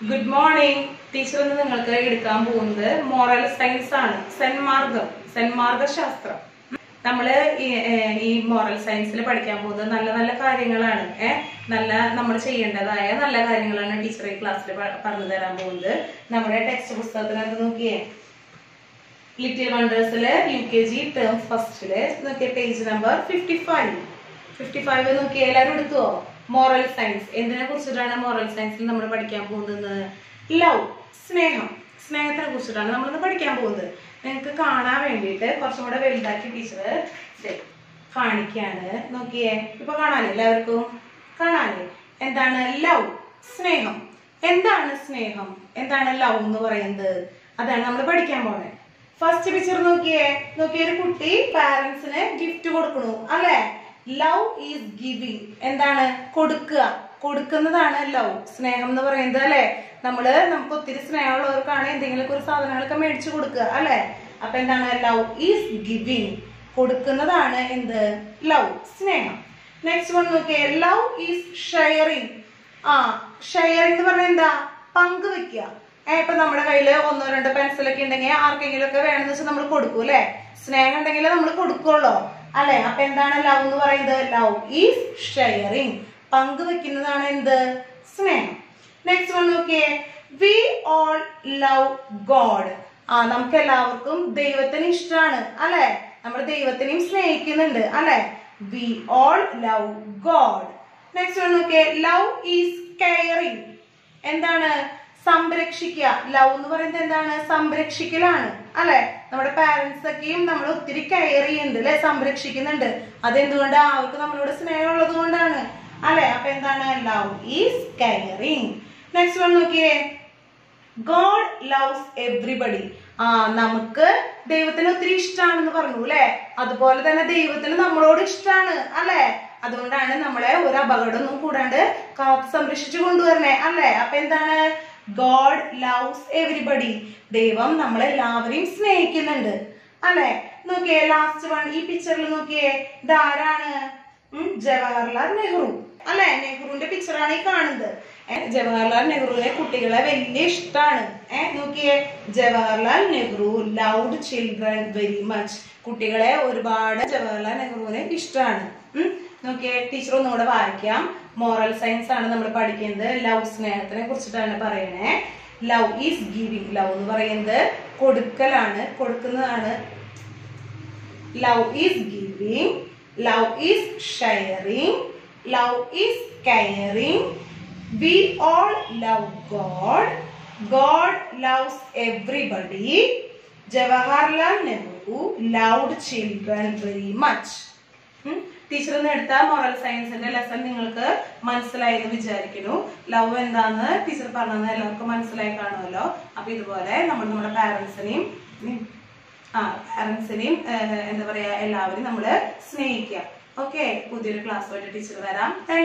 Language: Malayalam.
ഗുഡ് മോർണിംഗ് ടീച്ചർ ഇന്ന് നിങ്ങൾക്ക് എടുക്കാൻ പോകുന്നത് മോറൽ സയൻസ് ആണ് സെൻമാർഗം സെൻമാർഗ ശാസ്ത്രം നമ്മള് ഈ ഏഹ്, ഈ മോറൽ സയൻസിൽ പഠിക്കാൻ പോകുന്നത് നല്ല നല്ല കാര്യങ്ങളാണ് ഏഹ് നല്ല നമ്മൾ ചെയ്യേണ്ടതായ നല്ല കാര്യങ്ങളാണ് ടീച്ചർ ഈ ക്ലാസ്സിൽ പറഞ്ഞു തരാൻ പോകുന്നത് നമ്മുടെ ടെക്സ്റ്റ് പുസ്തകത്തിനകത്ത് നോക്കിയേ ലിറ്റിൽ വണ്ടേഴ്സില് യു കെ ജി ടേം ഫസ്റ്റില് നോക്കിയ page number fifty five fifty five നോക്കിയ എല്ലാവരും എടുത്തുവോ മോറൽ സയൻസ് എന്തിനെ കുറിച്ചിട്ടാണ് മോറൽ സയൻസിൽ നമ്മൾ പഠിക്കാൻ പോകുന്നത് ലവ് സ്നേഹം സ്നേഹത്തിനെ കുറിച്ചിട്ടാണ് നമ്മളിന്ന് പഠിക്കാൻ പോകുന്നത് നിങ്ങൾക്ക് കാണാൻ വേണ്ടിയിട്ട് കുറച്ചും കൂടെ വലുതാക്കി ടീച്ചർ കാണിക്കാണ് നോക്കിയേ ഇപ്പൊ കാണാനേ എല്ലാവർക്കും കാണാനേ എന്താണ് ലവ് സ്നേഹം എന്താണ് സ്നേഹം എന്താണ് ലവ് എന്ന് പറയുന്നത് അതാണ് നമ്മൾ പഠിക്കാൻ പോണേ ഫസ്റ്റ് പിക്ചർ നോക്കിയേ നോക്കിയേ ഒരു കുട്ടി പാരന്റ്സിന് ഗിഫ്റ്റ് കൊടുക്കണു അല്ലെ ലവ് ഈസ് ഗിവിങ് എന്താണ് കൊടുക്കുക കൊടുക്കുന്നതാണ് ലവ് സ്നേഹം എന്ന് പറയുന്നത് അല്ലെ നമ്മള് നമുക്ക് ഒത്തിരി സ്നേഹമുള്ളവർക്കാണ് എന്തെങ്കിലുമൊക്കെ ഒരു സാധനങ്ങളൊക്കെ മേടിച്ചു കൊടുക്കുക അല്ലെ അപ്പൊ എന്താണ് ലവ് ഈസ് ഗിവിങ് കൊടുക്കുന്നതാണ് എന്ത് ലവ് സ്നേഹം നെക്സ്റ്റ് വൺ നോക്കിയേ ലവ് ഈസ് ഷെയറിങ് ആ ഷെയറിംഗ് എന്ന് പറഞ്ഞാൽ എന്താ പങ്കുവെക്കുക ഏ, ഇപ്പൊ നമ്മുടെ കയ്യില് ഒന്നോ രണ്ടോ പെൻസിലൊക്കെ ഉണ്ടെങ്കിൽ ആർക്കെങ്കിലും ഒക്കെ വേണമെന്ന് വെച്ചാൽ നമ്മൾ കൊടുക്കും അല്ലെ സ്നേഹം ഉണ്ടെങ്കിൽ നമ്മൾ കൊടുക്കുള്ളൂ അല്ലെ അപ്പൊ എന്താണ് ലവ് എന്ന് പറയുന്നത് ലവ് ഈസ് ഷെയറിംഗ് പങ്കുവെക്കുന്നതാണ് എന്ത് സ്നേഹം നെക്സ്റ്റ് വൺ നോക്കിയേ വി ഓൾ ലവ് ഗോഡ് ആ നമുക്ക് എല്ലാവർക്കും ദൈവത്തിന് ഇഷ്ടമാണ് അല്ലെ നമ്മൾ ദൈവത്തിനെയും സ്നേഹിക്കുന്നുണ്ട് അല്ലെ we all love God next one നോക്കിയേ ലവ് ഈസ് കെയറിങ് എന്താണ് സംരക്ഷിക്കുക ലവ് എന്ന് പറയുന്നത് എന്താണ് സംരക്ഷിക്കലാണ് അല്ലെ നമ്മുടെ പാരന്റ്സ് ഒക്കെയും നമ്മൾ ഒത്തിരി കെയർ ചെയ്യുന്നുണ്ട് അല്ലെ സംരക്ഷിക്കുന്നുണ്ട് അതെന്തുകൊണ്ട് അവർക്ക് നമ്മളോട് സ്നേഹമുള്ളത് കൊണ്ടാണ് അല്ലെ അപ്പൊ എന്താണ് love is caring next one നോക്കിയേ ഗോഡ് ലവ്സ് എവ്രിബഡി ആ നമുക്ക് ദൈവത്തിന് ഒത്തിരി ഇഷ്ടമാണെന്ന് പറഞ്ഞു അല്ലെ അതുപോലെ തന്നെ ദൈവത്തിന് നമ്മളോട് ഇഷ്ടമാണ് അല്ലെ അതുകൊണ്ടാണ് നമ്മളെ ഒരു അപകടമൊന്നും കൂടാണ്ട് കാത്ത് സംരക്ഷിച്ചു കൊണ്ടുവരണേ അല്ലെ അപ്പൊ എന്താണ് ഗോഡ് ലവ്സ് എവരിബഡി ദൈവം നമ്മളെല്ലാവരെയും സ്നേഹിക്കുന്നുണ്ട് അല്ലെ നോക്കിയേ ലാസ്റ്റ് വൺ ഈ പിക്ചറിൽ നോക്കിയേ ഇതാരാണ് ഉം, ജവഹർലാൽ നെഹ്റു അല്ലെ നെഹ്റുവിന്റെ പിക്ചറാണ് ഈ കാണുന്നത് ഏ, ജവഹർലാൽ നെഹ്റുവിനെ കുട്ടികളെ വലിയ ഇഷ്ടമാണ് ഏഹ് നോക്കിയേ Jawaharlal Nehru loved children very much കുട്ടികളെ ഒരുപാട് ജവഹർലാൽ നെഹ്റുവിനെ ഇഷ്ടമാണ് ഉം. നോക്കിയേ ടീച്ചർ ഒന്നുകൂടെ വായിക്കാം മോറൽ സയൻസ് ആണ് നമ്മൾ പഠിക്കുന്നത് ലവ് സ്നേഹത്തിനെ കുറിച്ചിട്ടാണ് പറയണേ ലവ് ഈസ് ഗിവിങ് ലവ് എന്ന് പറയുന്നത് കൊടുക്കലാണ് കൊടുക്കുന്നതാണ് love is giving love is sharing love is caring we all love god god loves everybody jawaharlal nehru loved children very much teacher നിന്ന് എടുത്ത മോറൽ സയൻസിന്റെ ലെസൺ നിങ്ങൾക്ക് മനസ്സിലായി എന്ന് വിചാരിക്കുന്നു ലവ് എന്താന്ന് ടീച്ചർ പറഞ്ഞത് എല്ലാവർക്കും മനസ്സിലായി കാണുമല്ലോ അപ്പൊ ഇതുപോലെ നമ്മൾ നമ്മുടെ പാരന്റ്സിനെയും ആ പാരന്റ്സിനെയും എന്താ പറയാ എല്ലാവരും നമ്മൾ സ്നേഹിക്കുക ഓക്കെ പുതിയൊരു ക്ലാസ്സുമായിട്ട് ടീച്ചർ വരാം Thank